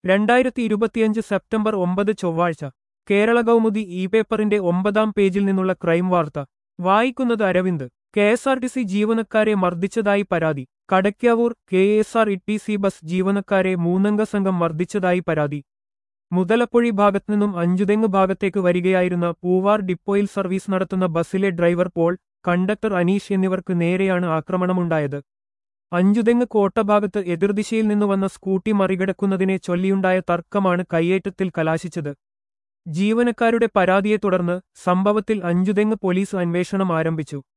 രണ്ടായിരത്തി ഇരുപത്തിയഞ്ച് സെപ്റ്റംബർ ഒമ്പത് ചൊവ്വാഴ്ച കേരള കൗമുദി ഇ പേപ്പറിന്റെ ഒമ്പതാം പേജിൽ നിന്നുള്ള ക്രൈം വാർത്ത വായിക്കുന്നത് Aravind K S R T C ജീവനക്കാരെ മർദ്ദിച്ചതായി പരാതി Kadakkavoor K S R E T C bus ജീവനക്കാരെ മൂന്നംഗ സംഘം മർദ്ദിച്ചതായി പരാതി മുതലപ്പൊഴി ഭാഗത്തുനിന്നും അഞ്ചുതെങ്ങ് ഭാഗത്തേക്ക് വരികയായിരുന്ന പൂവാർ ഡിപ്പോയിൽ സർവീസ് നടത്തുന്ന ബസ്സിലെ ഡ്രൈവർ പോൾ കണ്ടക്ടർ അനീഷ് എന്നിവർക്ക് നേരെയാണ് ആക്രമണമുണ്ടായത് അഞ്ചുതെങ്ങ് കോട്ടഭാഗത്ത് എതിർദിശയിൽ നിന്ന് വന്ന സ്കൂട്ടി മറികടക്കുന്നതിനെ ചൊല്ലിയുണ്ടായ തർക്കമാണ് കയ്യേറ്റത്തിൽ കലാശിച്ചത് ജീവനക്കാരുടെ പരാതിയെ തുടർന്ന് സംഭവത്തിൽ അഞ്ചുതെങ്ങ് പോലീസ് അന്വേഷണം ആരംഭിച്ചു